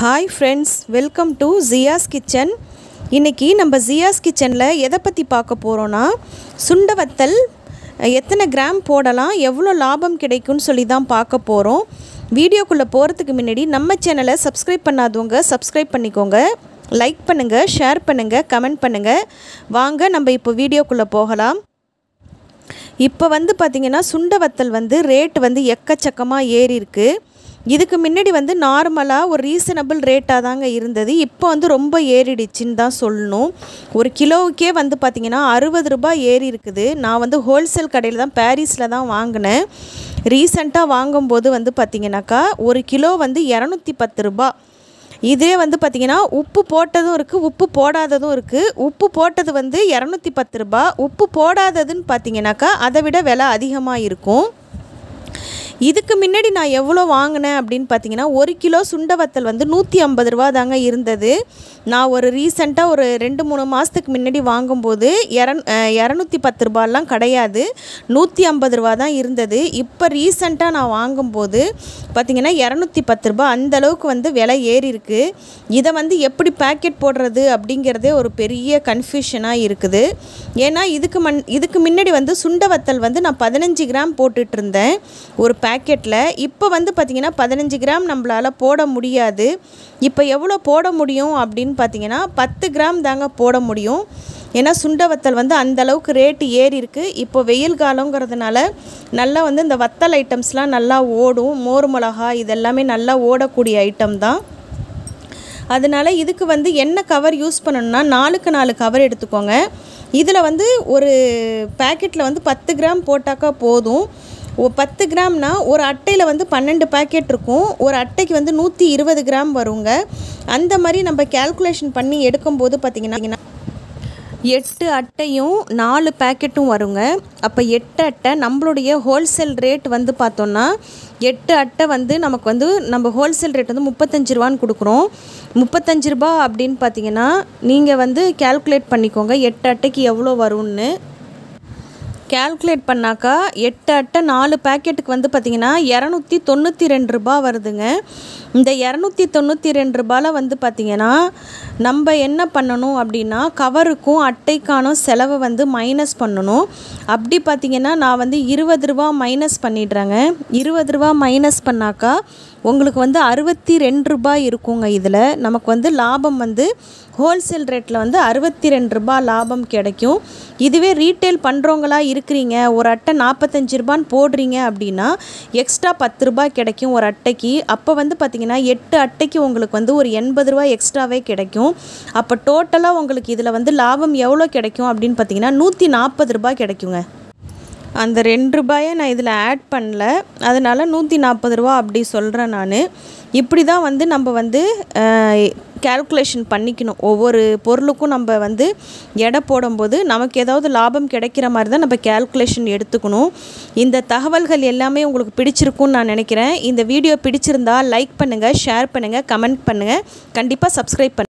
hi friends welcome to Jia's kitchen இன்றைக்கி நம்ம ஜியாஸ் கிச்சனில் எதை பற்றி பார்க்க போகிறோன்னா சுண்ட வத்தல் எத்தனை கிராம் போடலாம் எவ்வளோ லாபம் கிடைக்கும்னு சொல்லி தான் பார்க்க போகிறோம் வீடியோக்குள்ளே போகிறதுக்கு முன்னாடி நம்ம சேனலை சப்ஸ்கிரைப் பண்ணாதவங்க சப்ஸ்கிரைப் பண்ணிக்கோங்க லைக் பண்ணுங்கள் ஷேர் பண்ணுங்கள் கமெண்ட் பண்ணுங்கள் வாங்க நம்ம இப்போ வீடியோக்குள்ளே போகலாம் இப்போ வந்து பார்த்திங்கன்னா சுண்ட வத்தல் வந்து ரேட் வந்து எக்கச்சக்கமாக ஏறி இருக்கு இதுக்கு முன்னாடி வந்து நார்மலாக ஒரு ரீசனபிள் ரேட்டாக தாங்க இருந்தது இப்போ வந்து ரொம்ப ஏறிடுச்சின்னு தான் சொல்லணும் ஒரு கிலோவுக்கே வந்து பார்த்திங்கன்னா அறுபது ரூபாய் ஏறி இருக்குது நான் வந்து ஹோல்சேல் கடையில் தான் பாரிஸில் தான் வாங்கினேன் ரீசண்டாக வாங்கும்போது வந்து பார்த்திங்கனாக்கா ஒரு கிலோ வந்து இரநூத்தி பத்து ரூபாய் இதே வந்து பார்த்திங்கன்னா உப்பு போட்டதும் இருக்குது உப்பு போடாததும் இருக்குது உப்பு போட்டது வந்து இரநூத்தி பத்து ரூபா உப்பு போடாததுன்னு பார்த்தீங்கன்னாக்கா அதை விட விலை அதிகமாக இருக்கும் இதுக்கு முன்னாடி நான் எவ்வளோ வாங்கினேன் அப்படின்னு பார்த்தீங்கன்னா ஒரு கிலோ சுண்ட வத்தல் வந்து நூற்றி ஐம்பது ரூபா தாங்க இருந்தது நான் ஒரு ரீசெண்டாக ஒரு ரெண்டு மூணு மாதத்துக்கு முன்னாடி வாங்கும்போது இரநூ இரநூத்தி பத்து ரூபாலாம் கிடையாது நூற்றி ஐம்பது ரூபா தான் இருந்தது இப்போ ரீசெண்டாக நான் வாங்கும்போது பார்த்திங்கன்னா இரநூத்தி பத்து ரூபா அந்த அளவுக்கு வந்து விலை ஏறி இருக்குது இதை வந்து எப்படி பேக்கெட் போடுறது அப்படிங்கிறதே ஒரு பெரிய கன்ஃபியூஷனாக இருக்குது ஏன்னா இதுக்கு மண் இதுக்கு முன்னாடி வந்து சுண்ட வத்தல் வந்து நான் பதினஞ்சு கிராம் போட்டுட்டு இருந்தேன் ஒரு பேக்கெட்டில் இப்போ வந்து பார்த்திங்கன்னா பதினஞ்சு கிராம் நம்மளால் போட முடியாது இப்போ எவ்வளோ போட முடியும் அப்படின்னு பார்த்தீங்கன்னா பத்து கிராம் தாங்க போட முடியும் ஏன்னா சுண்ட வத்தல் வந்து அந்த அளவுக்கு ரேட்டு ஏறி இருக்குது இப்போ வெயில் காலங்கிறதுனால நல்லா வந்து இந்த வத்தல் ஐட்டம்ஸ்லாம் நல்லா ஓடும் மோர் மிளகா இதெல்லாமே நல்லா ஓடக்கூடிய ஐட்டம் தான் அதனால் இதுக்கு வந்து என்ன கவர் யூஸ் பண்ணணும்னா நாலுக்கு நாலு கவர் எடுத்துக்கோங்க இதில் வந்து ஒரு பேக்கெட்டில் வந்து பத்து கிராம் போட்டாக்கா போதும் ஓ பத்து கிராம்னா ஒரு அட்டையில் வந்து பன்னெண்டு பேக்கெட் இருக்கும் ஒரு அட்டைக்கு வந்து நூற்றி இருபது கிராம் வருங்க அந்த மாதிரி நம்ம கேல்குலேஷன் பண்ணி எடுக்கும்போது பார்த்திங்கன்னா எட்டு அட்டையும் நாலு பேக்கெட்டும் வருங்க அப்போ எட்டு அட்டை நம்மளுடைய ஹோல்சேல் ரேட் வந்து பார்த்தோன்னா எட்டு அட்டை வந்து நமக்கு வந்து நம்ம ஹோல்சேல் ரேட் வந்து முப்பத்தஞ்சு ரூபான்னு கொடுக்குறோம் முப்பத்தஞ்சு ரூபா அப்படின்னு பார்த்தீங்கன்னா நீங்கள் வந்து கேல்குலேட் பண்ணிக்கோங்க எட்டு அட்டைக்கு எவ்வளோ வரும்னு கேல்குலேட் பண்ணாக்கா எட்டு அட்டை நாலு பேக்கெட்டுக்கு வந்து பார்த்திங்கன்னா இரநூத்தி தொண்ணூற்றி ரெண்டு ரூபா வருதுங்க இந்த இரநூத்தி தொண்ணூற்றி ரெண்டு ரூபாயில் வந்து பார்த்திங்கன்னா நம்ம என்ன பண்ணணும் அப்படின்னா கவருக்கும் அட்டைக்கான செலவை வந்து மைனஸ் பண்ணணும் அப்படி பார்த்திங்கன்னா நான் வந்து இருபது ரூபா மைனஸ் பண்ணிடுறேங்க இருபது ரூபா மைனஸ் பண்ணாக்கா உங்களுக்கு வந்து அறுபத்தி ரெண்டு ரூபாய் இருக்குங்க இதில் நமக்கு வந்து லாபம் வந்து ஹோல்சேல் ரேட்டில் வந்து அறுபத்தி ரெண்டு ரூபாய் லாபம் கிடைக்கும் இதுவே ரீட்டைல் பண்ணுறவங்களா இருக்கிறீங்க ஒரு அட்டை நாற்பத்தஞ்சு ரூபான்னு போடுறீங்க அப்படின்னா எக்ஸ்ட்ரா பத்து ரூபாய் கிடைக்கும் ஒரு அட்டைக்கு அப்போ வந்து பார்த்திங்கன்னா எட்டு அட்டைக்கு உங்களுக்கு வந்து ஒரு எண்பது ரூபாய் எக்ஸ்ட்ராவே கிடைக்கும் அப்போ டோட்டலாக உங்களுக்கு இதில் வந்து லாபம் எவ்வளோ கிடைக்கும் அப்படின்னு பார்த்தீங்கன்னா நூற்றி நாற்பது ரூபாய் கிடைக்குங்க அந்த ரெண்டு ரூபாயை நான் இதில் ஆட் பண்ணல அதனால் நூற்றி நாற்பது ரூபா அப்படி சொல்கிறேன் நான் இப்படி தான் வந்து நம்ம வந்து கேல்குலேஷன் பண்ணிக்கணும் ஒவ்வொரு பொருளுக்கும் நம்ம வந்து எடை போடும்போது நமக்கு ஏதாவது லாபம் கிடைக்கிற மாதிரி தான் நம்ம கேல்குலேஷன் எடுத்துக்கணும் இந்த தகவல்கள் எல்லாமே உங்களுக்கு பிடிச்சிருக்கும்னு நான் நினைக்கிறேன் இந்த வீடியோ பிடிச்சிருந்தா லைக் பண்ணுங்கள் ஷேர் பண்ணுங்கள் கமெண்ட் பண்ணுங்கள் கண்டிப்பாக சப்ஸ்கிரைப் பண்ணுங்கள்